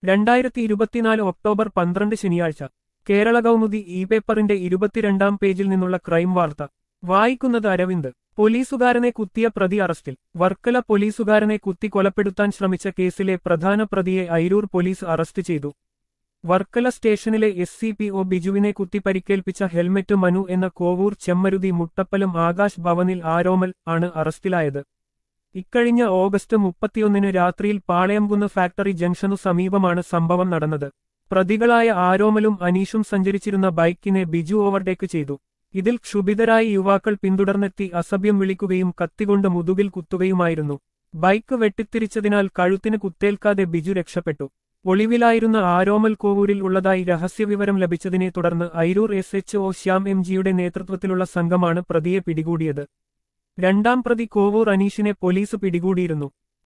രണ്ടായിരത്തി ഇരുപത്തിനാല് ഒക്ടോബർ പന്ത്രണ്ട് ശനിയാഴ്ച കേരള കൗമുദി ഇ പേപ്പറിന്റെ ഇരുപത്തിരണ്ടാം പേജിൽ നിന്നുള്ള ക്രൈം വാർത്ത വായിക്കുന്നത് അരവിന്ദ് പോലീസുകാരനെ കുത്തിയ പ്രതി അറസ്റ്റിൽ വർക്കല പോലീസുകാരനെ കുത്തി കൊലപ്പെടുത്താൻ ശ്രമിച്ച കേസിലെ പ്രധാന പ്രതിയെ ഐരൂർ പോലീസ് അറസ്റ്റ് ചെയ്തു വർക്കല സ്റ്റേഷനിലെ എസ് സി പി ഒ ബിജുവിനെ കുത്തി പരിക്കേൽപ്പിച്ച ഹെൽമെറ്റ് മനു എന്ന കോവൂർ ചെമ്മരുതി മുട്ടപ്പലം ആകാശ് ഭവനിൽ ആരോമൽ ആണ് അറസ്റ്റിലായത് ഇക്കഴിഞ്ഞ ഓഗസ്റ്റ് മുപ്പത്തിയൊന്നിന് രാത്രിയിൽ പാളയംകുന്ന് ഫാക്ടറി ജംഗ്ഷനു സമീപമാണ് സംഭവം നടന്നത് പ്രതികളായ ആരോമലും അനീഷും സഞ്ചരിച്ചിരുന്ന ബൈക്കിനെ ബിജു ഓവർടേക്ക് ചെയ്തു ഇതിൽ ക്ഷുഭിതരായ യുവാക്കൾ പിന്തുടർന്നെത്തി അസഭ്യം വിളിക്കുകയും കത്തികൊണ്ട് മുതുകിൽ കുത്തുകയുമായിരുന്നു ബൈക്ക് വെട്ടിത്തിരിച്ചതിനാൽ കഴുത്തിന് കുത്തേൽക്കാതെ ബിജു രക്ഷപ്പെട്ടു ഒളിവിലായിരുന്ന ആരോമൽ കോവൂരിൽ ഉള്ളതായി രഹസ്യവിവരം ലഭിച്ചതിനെ തുടർന്ന് Airoor S H O Shyam M ജിയുടെ നേതൃത്വത്തിലുള്ള സംഘമാണ് പ്രതിയെ പിടികൂടിയത് രണ്ടാം പ്രതി കോവൂർ അനീഷിനെ പോലീസ് പിടികൂടിയിരുന്നു